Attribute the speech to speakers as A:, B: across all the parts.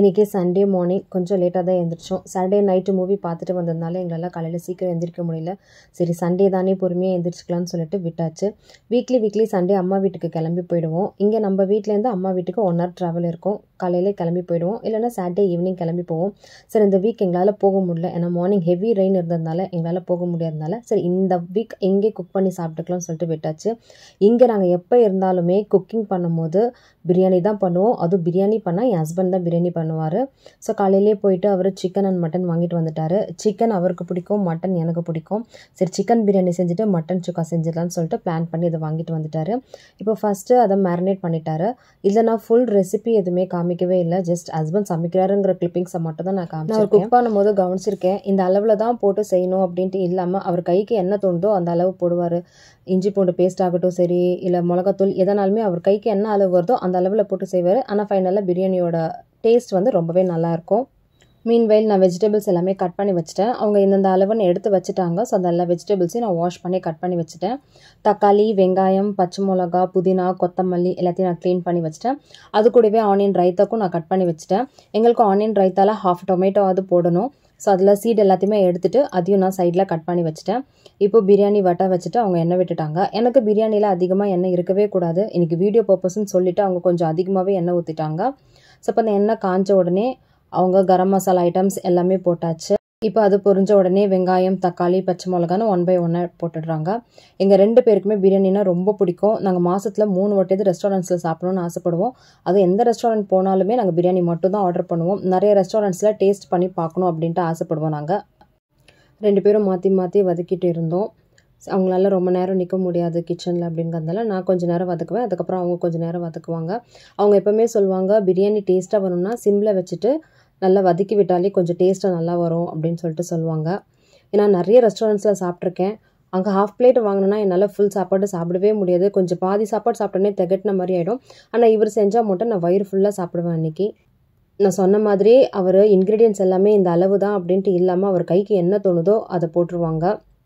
A: இன்றைக்கி Sunday morning கொஞ்சம் லேட்டாக தான் எழுந்திரிச்சோம் சாட்டர்டே நைட்டு மூவி பார்த்துட்டு வந்ததுனால எங்களால் காலையில் சீக்கிரம் எந்திரிக்க முடியல சரி சண்டே தானே பொறுமையாக எந்திரிச்சிக்கலாம்னு சொல்லிட்டு விட்டாச்சு வீக்லி வீக்லி சண்டே அம்மா வீட்டுக்கு கிளம்பி போயிடுவோம் இங்கே நம்ம வீட்டிலேருந்து அம்மா வீட்டுக்கு ஒன் ஹவர் ட்ராவல் இருக்கும் காலையில் கிளம்பி போயிடுவோம் இல்லைனா சாட்டர்டே ஈவினிங் கிளம்பி போவோம் சரி இந்த வீக் எங்களால் போக முடியல ஏன்னா மார்னிங் ஹெவி ரெயின் இருந்ததுனால எங்களால் போக முடியாதனால சரி இந்த வீக் எங்கே குக் பண்ணி சாப்பிட்டுக்கலாம்னு சொல்லிட்டு விட்டாச்சு இங்கே நாங்கள் எப்போ இருந்தாலுமே குக்கிங் பண்ணும்போது பிரியாணி தான் பண்ணுவோம் அதுவும் பிரியாணி பண்ணால் என் ஹஸ்பண்ட் தான் பிரியாணி பண்ணுவார் ஸோ காலையிலே போயிட்டு அவர் சிக்கன் அண்ட் மட்டன் வாங்கிட்டு வந்துட்டார் சிக்கன் அவருக்கு பிடிக்கும் மட்டன் எனக்கு பிடிக்கும் சரி சிக்கன் பிரியாணி செஞ்சுட்டு மட்டன் சுக்கா செஞ்சிடலாம்னு சொல்லிட்டு பிளான் பண்ணி இதை வாங்கிட்டு வந்துட்டார் இப்போ ஃபஸ்ட்டு அதை மேரினேட் பண்ணிட்டாரு இதில் நான் ஃபுல் ரெசிபி எதுவுமே காமிக்கவே இல்லை ஜஸ்ட் ஹஸ்பண்ட் சமைக்கிறாருங்கிற கிளிப்பிங்ஸை மட்டும் தான் நான் காமிச்சேன் அவர் குக் பண்ணும்போது கவனிச்சிருக்கேன் இந்த அளவில் தான் போட்டு செய்யணும் அப்படின்ட்டு இல்லாமல் அவர் கைக்கு என்ன தோணுதோ அந்த அளவு போடுவார் இஞ்சி பூண்டு பேஸ்ட் ஆகட்டும் சரி இல்லை மிளகாத்தூள் எதனாலுமே அவர் கைக்கு என்ன அளவு வருதோ அந்த அளவில் போட்டு செய்வார் ஆனால் ஃபைனலாக பிரியாணியோட டேஸ்ட் வந்து ரொம்பவே நல்லாயிருக்கும் மீன்வெயில் நான் வெஜிடபிள்ஸ் எல்லாமே கட் பண்ணி வச்சுட்டேன் அவங்க இந்தந்த அளவுன்னு எடுத்து வச்சுட்டாங்க ஸோ அந்த எல்லா வெஜிடபிள்ஸையும் நான் வாஷ் பண்ணி கட் பண்ணி வச்சுட்டேன் தக்காளி வெங்காயம் பச்சை மிளகா புதினா கொத்தமல்லி எல்லாத்தையும் நான் க்ளீன் பண்ணி வச்சுட்டேன் அது கூடவே ஆனியன் ரைத்தாக்கும் நான் கட் பண்ணி வச்சுட்டேன் எங்களுக்கு ஆனியன் ரைத்தால ஹாஃப் டொமேட்டோ அது போடணும் ஸோ அதில் சீட் எல்லாத்தையுமே எடுத்துகிட்டு அதையும் நான் சைடில் கட் பண்ணி வச்சுட்டேன் இப்போ பிரியாணி வட்டை வச்சுட்டு அவங்க எண்ணெய் விட்டுட்டாங்க எனக்கு பிரியாணியில் அதிகமாக எண்ணெய் இருக்கவே கூடாது இன்றைக்கி வீடியோ பர்பஸ்ன்னு சொல்லிவிட்டு அவங்க கொஞ்சம் அதிகமாகவே எண்ணெய் ஊற்றிட்டாங்க ஸோ இப்போ அந்த எண்ணெய் காஞ்ச உடனே அவங்க கரம் மசாலா ஐட்டம்ஸ் எல்லாமே போட்டாச்சு இப்போ அது பொரிஞ்ச உடனே வெங்காயம் தக்காளி பச்சை மிளகான்னு ஒன் பை ஒன்னாக போட்டுடுறாங்க எங்கள் ரெண்டு பேருக்குமே பிரியாணினா ரொம்ப பிடிக்கும் நாங்கள் மாதத்தில் மூணு வாட்டியது ரெஸ்டாரண்ட்ஸில் சாப்பிடணும்னு ஆசைப்படுவோம் அது எந்த ரெஸ்டாரண்ட் போனாலுமே நாங்கள் பிரியாணி மட்டும் தான் ஆர்டர் பண்ணுவோம் நிறைய ரெஸ்டாரண்ட்ஸில் டேஸ்ட் பண்ணி பார்க்கணும் அப்படின்ட்டு ஆசைப்படுவோம் நாங்கள் ரெண்டு பேரும் மாற்றி மாற்றி வதக்கிட்டு இருந்தோம் அவங்களால ரொம்ப நேரம் நிற்க முடியாது கிச்சனில் அப்படிங்கிறதுனால நான் கொஞ்சம் நேரம் வதக்குவேன் அதுக்கப்புறம் அவங்க கொஞ்சம் நேரம் வதக்குவாங்க அவங்க எப்போவுமே சொல்லுவாங்க பிரியாணி டேஸ்ட்டாக வரணும்னா சிம்மில் வச்சுட்டு நல்லா வதக்கி விட்டாலே கொஞ்சம் டேஸ்ட்டாக நல்லா வரும் அப்படின்னு சொல்லிட்டு சொல்லுவாங்க ஏன்னா நிறைய ரெஸ்டாரண்ட்ஸில் சாப்பிட்ருக்கேன் அங்கே ஹாஃப் பிளேட் வாங்கினோன்னா என்னால் ஃபுல் சாப்பாடு சாப்பிடவே முடியாது கொஞ்சம் பாதி சாப்பாடு சாப்பிட்டோன்னே திகட்டின மாதிரி ஆகிடும் ஆனால் இவர் செஞ்சால் மட்டும் நான் வயிறு ஃபுல்லாக சாப்பிடுவேன் அன்றைக்கி நான் சொன்ன மாதிரி அவர் இன்க்ரீடியன்ஸ் எல்லாமே இந்த அளவு தான் அப்படின்ட்டு இல்லாமல் அவர் கைக்கு என்ன தோணுதோ அதை போட்டுருவாங்க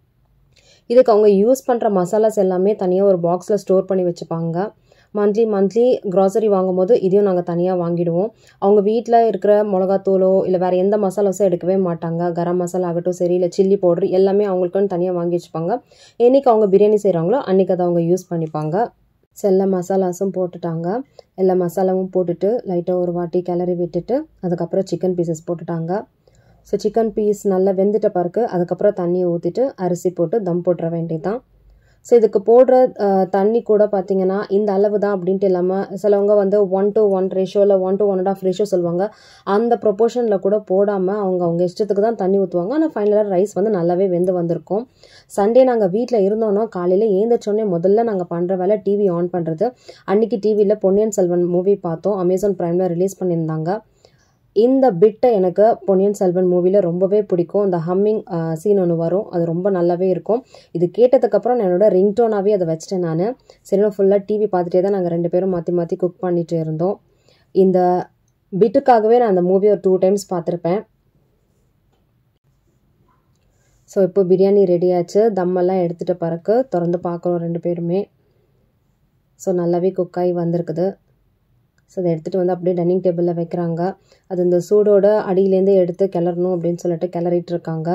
A: இதுக்கு அவங்க யூஸ் பண்ணுற மசாலாஸ் எல்லாமே தனியாக ஒரு பாக்ஸில் ஸ்டோர் பண்ணி வச்சுப்பாங்க மந்த்லி மந்த்லி க்ராசரி வாங்கும்போது இதையும் நாங்கள் தனியாக வாங்கிடுவோம் அவங்க வீட்டில் இருக்கிற மிளகாத்தூளோ இல்லை வேறு எந்த மசாலாஸும் எடுக்கவே மாட்டாங்க கரம் மசாலா ஆகட்டும் சரி இல்லை சில்லி பவுடர் எல்லாமே அவங்களுக்குன்னு தனியாக வாங்கி வச்சுப்பாங்க என்றைக்கு அவங்க பிரியாணி செய்கிறாங்களோ அன்றைக்கி அதை அவங்க யூஸ் பண்ணிப்பாங்க ஸோ எல்லா மசாலாஸும் போட்டுட்டாங்க எல்லா மசாலாவும் போட்டுட்டு லைட்டாக ஒரு வாட்டி கிளறி விட்டுட்டு அதுக்கப்புறம் சிக்கன் பீசஸ் போட்டுட்டாங்க ஸோ சிக்கன் பீஸ் நல்லா வெந்துட்ட பிறகு அதுக்கப்புறம் தண்ணியை ஊற்றிட்டு அரிசி போட்டு தம் போட்டுற வேண்டியதுதான் ஸோ இதுக்கு போடுற தண்ணி கூட பார்த்தீங்கன்னா இந்த அளவு தான் அப்படின்ட்டு இல்லாமல் சிலவங்க வந்து ஒன் டு ஒன் ரேஷியோ இல்லை one to one and half ratio சொல்லுவாங்க அந்த ப்ரொப்போர்ஷனில் கூட போடாமல் அவங்க அவங்க இஷ்டத்துக்கு தான் தண்ணி ஊற்றுவாங்க ஆனால் ஃபைனலாக ரைஸ் வந்து நல்லாவே வெந்து வந்திருக்கும் சண்டே நாங்கள் வீட்டில் இருந்தோன்னா காலையில் ஏந்திரிச்சோடனே முதல்ல நாங்கள் பண்ணுற வேலை டிவி ஆன் பண்ணுறது அன்றைக்கி டிவியில் பொன்னியின் செல்வன் மூவி பார்த்தோம் அமேசான் ப்ரைமில் ரிலீஸ் பண்ணியிருந்தாங்க இந்த பிட்டை எனக்கு பொன்னியின் செல்வன் மூவியில் ரொம்பவே பிடிக்கும் இந்த ஹம்மிங் சீன் ஒன்று வரும் அது ரொம்ப நல்லாவே இருக்கும் இது கேட்டதுக்கப்புறம் நான் என்னோட ரிங்டோனாகவே அதை வச்சிட்டேன் நான் சரி ஃபுல்லாக டிவி பார்த்துட்டே தான் நாங்கள் ரெண்டு பேரும் மாற்றி மாற்றி குக் பண்ணிட்டு இருந்தோம் இந்த பிட்டுக்காகவே நான் அந்த மூவி ஒரு டூ டைம்ஸ் பார்த்துருப்பேன் ஸோ இப்போ பிரியாணி ரெடி ஆச்சு தம்மெல்லாம் எடுத்துகிட்ட பிறகு திறந்து பார்க்குறோம் ரெண்டு பேருமே ஸோ நல்லாவே குக்காகி வந்திருக்குது ஸோ அதை எடுத்துகிட்டு வந்து அப்படியே டைனிங் டேபிளில் வைக்கிறாங்க அது இந்த சூடோட அடியிலேருந்து எடுத்து கிளறணும் அப்படின்னு சொல்லிட்டு கிளறிட்டு இருக்காங்க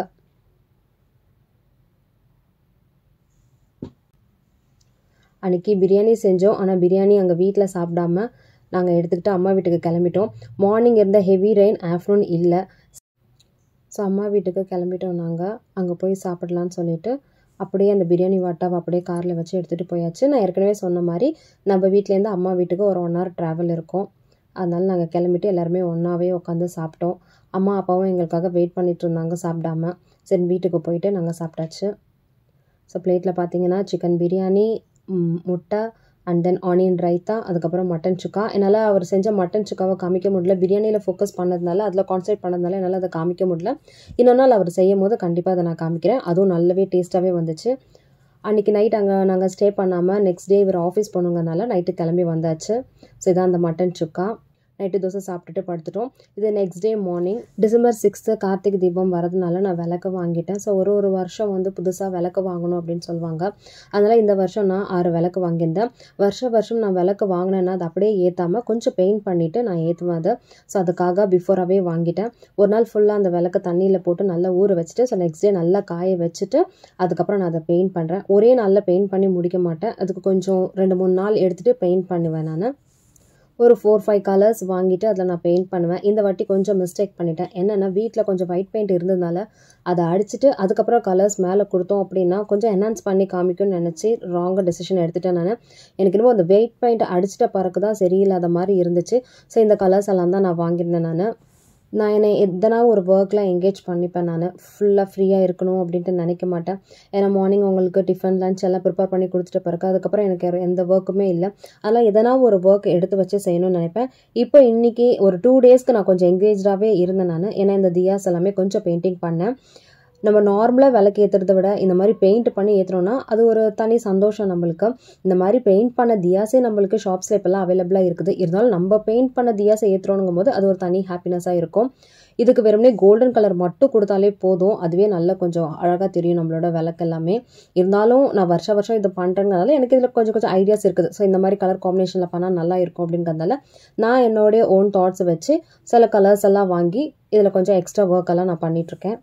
A: அன்றைக்கி பிரியாணி செஞ்சோம் ஆனால் பிரியாணி அங்கே வீட்டில் சாப்பிடாம நாங்கள் எடுத்துக்கிட்டு அம்மா வீட்டுக்கு கிளம்பிட்டோம் மார்னிங் இருந்த ஹெவி ரெயின் ஆஃப்டர்நூன் இல்லை ஸோ அம்மா வீட்டுக்கு கிளம்பிட்டோம் நாங்கள் அங்கே போய் சாப்பிடலான்னு சொல்லிட்டு அப்படியே அந்த பிரியாணி வாட்டாவை அப்படியே காரில் வச்சு எடுத்துகிட்டு போயாச்சு நான் ஏற்கனவே சொன்ன மாதிரி நம்ம வீட்லேருந்து அம்மா வீட்டுக்கு ஒரு ஒன் ஹவர் ட்ராவல் இருக்கும் அதனால நாங்கள் கிளம்பிட்டு எல்லாருமே ஒன்றாவே உட்காந்து சாப்பிட்டோம் அம்மா அப்பாவும் எங்களுக்காக வெயிட் பண்ணிட்டு இருந்தாங்க சாப்பிடாம சரி வீட்டுக்கு போயிட்டு நாங்கள் சாப்பிட்டாச்சு ஸோ பிளேட்டில் பார்த்தீங்கன்னா சிக்கன் பிரியாணி முட்டை அண்ட் தென் ஆனியன் ரைத்தா அதுக்கப்புறம் மட்டன் சுக்கா என்னால் அவர் செஞ்ச மட்டன் சுக்காவை காமிக்க முடியல பிரியாணியில் ஃபோக்கஸ் பண்ணதுனால அதில் கான்சன்ட்ரேட் பண்ணதுனால என்னால் அதை காமிக்க முடியல இன்னொரு நாள் அவர் செய்யும் போது கண்டிப்பாக அதை நான் காமிக்கிறேன் அதுவும் நல்லாவே டேஸ்ட்டாகவே வந்துச்சு அன்றைக்கி நைட் அங்கே நாங்கள் ஸ்டே பண்ணாமல் நெக்ஸ்ட் டே இவர் ஆஃபீஸ் போனதுனால நைட்டு கிளம்பி வந்தாச்சு ஸோ இதான் அந்த மட்டன் சுக்கா நைட்டு தோசை சாப்பிட்டுட்டு படுத்துட்டோம் இது next day morning December sixth Karthigai Deepam வரதுனால நான் விளக்கு வாங்கிட்டேன் ஸோ ஒரு ஒரு வருஷம் வந்து புதுசாக விளக்கு வாங்கணும் அப்படின்னு சொல்லுவாங்க அதனால் இந்த வருஷம் நான் ஆறு விளக்கு வாங்கியிருந்தேன் வருஷ வருஷம் நான் விளக்கு வாங்கினேன்னா அதை அப்படியே ஏற்றாமல் கொஞ்சம் பெயிண்ட் பண்ணிவிட்டு நான் ஏற்றுவேன் அதை ஸோ அதுக்காக பிஃபோராகவே வாங்கிட்டேன் ஒரு நாள் ஃபுல்லாக அந்த விளக்கு தண்ணியில் போட்டு நல்லா ஊற வச்சுட்டு ஸோ நெக்ஸ்ட் டே நல்லா காய வச்சுட்டு அதுக்கப்புறம் நான் அதை பெயிண்ட் பண்ணுறேன் ஒரே நாளில் பெயிண்ட் பண்ணி முடிக்க மாட்டேன் அதுக்கு கொஞ்சம் ரெண்டு மூணு நாள் எடுத்துகிட்டு பெயிண்ட் பண்ணுவேன் நான் ஒரு ஃபோர் ஃபைவ் கலர்ஸ் வாங்கிட்டு அதில் நான் பெயிண்ட் பண்ணுவேன் இந்த வாட்டி கொஞ்சம் மிஸ்டேக் பண்ணிட்டேன் என்னென்னா வீட்டில் கொஞ்சம் ஒயிட் பெயிண்ட் இருந்ததுனால அதை அடிச்சுட்டு அதுக்கப்புறம் கலர்ஸ் மேலே கொடுத்தோம் அப்படின்னா கொஞ்சம் என்ஹான்ஸ் பண்ணி காமிக்கும்னு நினச்சி ராங்காக டெசிஷன் எடுத்துட்டேன் நான் எனக்கு இன்னும் அந்த வெயிட் பெயிண்ட் அடிச்சிட்ட பிறகு தான் சரியில்லாத மாதிரி இருந்துச்சு ஸோ இந்த கலர்ஸ் எல்லாம் தான் நான் வாங்கியிருந்தேன் நான் நான் என்னை எதனா ஒரு ஒர்க்கில் என்கேஜ் பண்ணிப்பேன் நான் ஃபுல்லாக ஃப்ரீயாக இருக்கணும் அப்படின்ட்டு நினைக்க மாட்டேன் ஏன்னா மார்னிங் உங்களுக்கு டிஃபன் லஞ்ச் எல்லாம் ப்ரிப்பேர் பண்ணி கொடுத்துட்ட பிறகு அதுக்கப்புறம் எனக்கு எந்த ஒர்க்குமே இல்லை அதனால் எதனா ஒரு ஒர்க் எடுத்து வச்சு செய்யணும்னு நினைப்பேன் இப்போ இன்றைக்கி ஒரு டூ டேஸ்க்கு நான் கொஞ்சம் என்கேஜாகவே இருந்தேன் நான் ஏன்னா இந்த தியாஸ் எல்லாமே கொஞ்சம் பெயிண்டிங் பண்ணேன் நம்ம நார்மலாக விளக்கு ஏற்றுறத விட இந்த மாதிரி பெயிண்ட் பண்ணி ஏற்றுறோன்னா அது ஒரு தனி சந்தோஷம் நம்மளுக்கு இந்த மாதிரி பெயிண்ட் பண்ண தியாஸே நம்மளுக்கு ஷாப்ஸில் இப்போல்லாம் அவைலபிளாக இருக்குது இருந்தாலும் நம்ம பெயிண்ட் பண்ண தியாஸை ஏற்றுறோங்கும் போது அது ஒரு தனி ஹாப்பினஸாக இருக்கும் இதுக்கு வெறுமனே கோல்டன் கலர் மட்டும் கொடுத்தாலே போதும் அதுவே நல்லா கொஞ்சம் அழகாக தெரியும் நம்மளோட விளக்கு எல்லாமே இருந்தாலும் நான் வருஷ வருஷம் இது பண்ணுறதுனால எனக்கு இதில் கொஞ்சம் கொஞ்சம் ஐடியாஸ் இருக்குது ஸோ இந்த மாதிரி கலர் காம்பினேஷனில் பண்ணால் நல்லா இருக்கும் அப்படிங்கிறதுனால நான் என்னுடைய ஓன் தாட்ஸ் வச்சு சில கலர்ஸ் எல்லாம் வாங்கி இதில் கொஞ்சம் எக்ஸ்ட்ரா ஒர்க் எல்லாம் நான் பண்ணிகிட்ருக்கேன்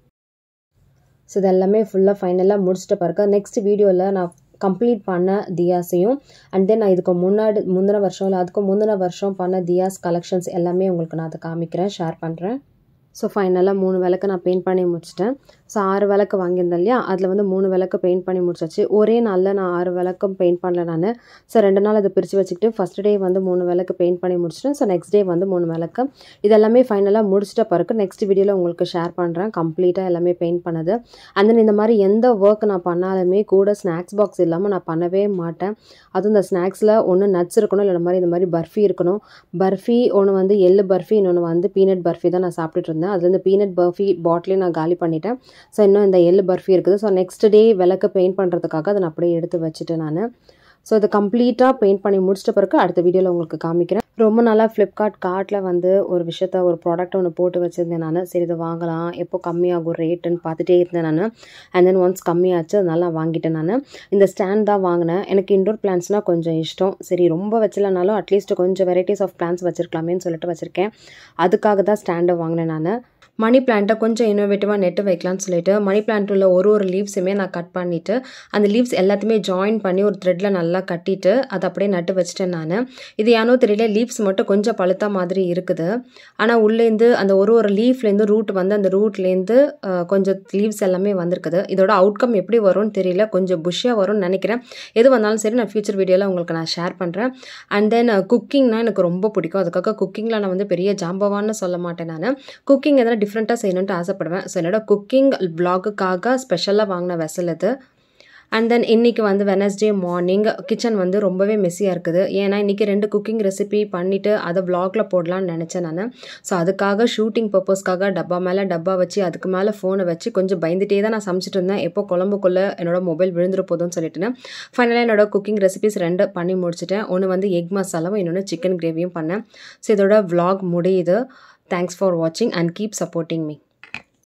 A: ஸோ இது எல்லாமே ஃபுல்லாக ஃபைனலாக முடிச்சிட்ட பிறகு நெக்ஸ்ட் வீடியோவில் நான் கம்ப்ளீட் பண்ண தியாஸையும் அண்ட் தென் நான் இதுக்கு முன்னாடி முந்தின வருஷம் இல்லை அதுக்கு முந்தின வருஷம் பண்ண தியாஸ் கலெக்ஷன்ஸ் எல்லாமே உங்களுக்கு நான் அதை காமிக்கிறேன் ஷேர் பண்ணுறேன் ஸோ ஃபைனலாக மூணு விளக்கு நான் பெயிண்ட் பண்ணி முடிச்சிட்டேன் ஸோ ஆறு விளக்கு வாங்கியிருந்தேன் இல்லையா அதில் வந்து மூணு விளக்கு பெயிண்ட் பண்ணி முடிச்சாச்சு ஒரே நாளில் நான் ஆறு விளக்கும் பெயிண்ட் பண்ணல நான் ஸோ ரெண்டு நாள் அதை பிரித்து வச்சுக்கிட்டு ஃபஸ்ட் டே வந்து மூணு விளக்கு பெயிண்ட் பண்ணி முடிச்சிட்டேன் ஸோ நெக்ஸ்ட் டே வந்து மூணு விளக்கு இதெல்லாமே ஃபைனலாக முடிச்சிட்ட பிறகு நெக்ஸ்ட் வீடியோவில் உங்களுக்கு ஷேர் பண்ணுறேன் கம்ப்ளீட்டாக எல்லாமே பெயிண்ட் பண்ணது அண்ட் தென் இந்த மாதிரி எந்த ஒர்க் நான் பண்ணாலுமே கூட ஸ்நாக்ஸ் பாக்ஸ் இல்லாமல் நான் பண்ணவே மாட்டேன் அதுவும் இந்த ஸ்நாக்ஸில் ஒன்று நட்ஸ் இருக்கணும் இல்லை மாதிரி இந்த மாதிரி பர்ஃபி இருக்கணும் பர்ஃபி ஒன்று வந்து எள்ளு பர்ஃபி இன்னொன்று வந்து பீனட் பர்ஃபி தான் நான் சாப்பிட்டுட்டு இருந்தேன் அதில் இந்த பீனட் பர்ஃபி பாட்டிலையும் நான் காலி பண்ணிட்டேன் ஸோ இன்னும் இந்த எள்ளு பர்ஃபி இருக்குது ஸோ நெக்ஸ்ட் டே விளக்கு பெயிண்ட் பண்ணுறதுக்காக அதை நான் அப்படியே எடுத்து வச்சுட்டேன் நான் ஸோ இதை கம்ப்ளீட்டாக பெயிண்ட் பண்ணி முடிச்சிட்ட பிறகு அடுத்த வீடியோவில் உங்களுக்கு காமிக்கிறேன் ரொம்ப நாளாக ஃப்ளிப்கார்ட் கார்ட்டில் வந்து ஒரு விஷயத்த ஒரு ப்ராடக்ட் ஒன்று போட்டு வச்சுருந்தேன் நான் சரி இதை வாங்கலாம் எப்போ கம்மியாகும் ரேட்டுன்னு பார்த்துட்டே இருந்தேன் நான் அண்ட் தென் ஒன்ஸ் கம்மியாச்சு அதனால நான் வாங்கிட்டேன் நான் இந்த ஸ்டாண்ட் தான் வாங்கினேன் எனக்கு இண்டோர் பிளான்ஸ்னால் கொஞ்சம் இஷ்டம் சரி ரொம்ப வச்சலனாலும் அட்லீஸ்ட் கொஞ்சம் வெரைட்டிஸ் ஆஃப் பிளான்ஸ் வச்சுருக்கலாமேன்னு சொல்லிட்டு வச்சுருக்கேன் அதுக்காக தான் ஸ்டாண்டை வாங்கினேன் நான் மணி பிளான்ட்டை கொஞ்சம் இன்னோவேட்டிவாக நெட்டு வைக்கலாம்னு சொல்லிட்டு மணி பிளான்ட் உள்ள ஒரு ஒரு லீவ்ஸுமே நான் கட் பண்ணிவிட்டு அந்த லீவ்ஸ் எல்லாத்தையுமே ஜாயின் பண்ணி ஒரு த்ரெட்டில் நல்லா கட்டிட்டு அதை அப்படியே நட்டு வச்சுட்டேன் நான் இது ஏனோ தெரியல லீவ்ஸ் மட்டும் கொஞ்சம் பழுத்தா மாதிரி இருக்குது ஆனால் உள்ளேருந்து அந்த ஒரு ஒரு லீஃப்லேருந்து ரூட் வந்து அந்த ரூட்லேருந்து கொஞ்சம் லீவ்ஸ் எல்லாமே வந்திருக்குது இதோட அவுட்கம் எப்படி வரும்னு தெரியல கொஞ்சம் புஷ்ஷாக வரும்னு நினைக்கிறேன் எது வந்தாலும் சரி நான் ஃபியூச்சர் வீடியோவில் உங்களுக்கு நான் ஷேர் பண்ணுறேன் அண்ட் தென் குக்கிங்னா எனக்கு ரொம்ப பிடிக்கும் அதுக்காக குக்கிங்கில் நான் வந்து பெரிய ஜாம்பவான்னு சொல்ல மாட்டேன் நான் குக்கிங் எதனா டிஃப்ரெண்ட்டாக செய்யணுன்ட்டு ஆசைப்படுவேன் ஸோ என்னோட குக்கிங் வ்ளாகுக்காக ஸ்பெஷலாக வாங்கின வெசல் இது அண்ட் தென் இன்றைக்கி வந்து வெனஸ்டே மார்னிங் கிச்சன் வந்து ரொம்பவே மெஸ்ஸியாக இருக்குது ஏன்னா இன்றைக்கி ரெண்டு குக்கிங் ரெசிபி பண்ணிவிட்டு அதை வ்ளாகில் போடலான்னு நினச்சேன் நான் ஸோ அதுக்காக ஷூட்டிங் பர்பஸ்க்காக டப்பா மேலே டப்பா வச்சு அதுக்கு மேலே ஃபோனை வச்சு கொஞ்சம் பயந்துட்டே தான் நான் சமைச்சிட்டு இருந்தேன் எப்போ குழம்புக்குள்ளே என்னோட மொபைல் விழுந்துரு போதும்னு சொல்லிட்டு ஃபைனலாக என்னோட குக்கிங் ரெசிபிஸ் ரெண்டு பண்ணி முடிச்சிட்டேன் ஒன்று வந்து எக் மசாலாவும் இன்னொன்று சிக்கன் கிரேவியும் பண்ணேன் ஸோ இதோட வ்ளாக் முடியுது தேங்க்ஸ் ஃபார் வாட்சிங் அண்ட் கீப் சப்போர்ட்டிங் மீ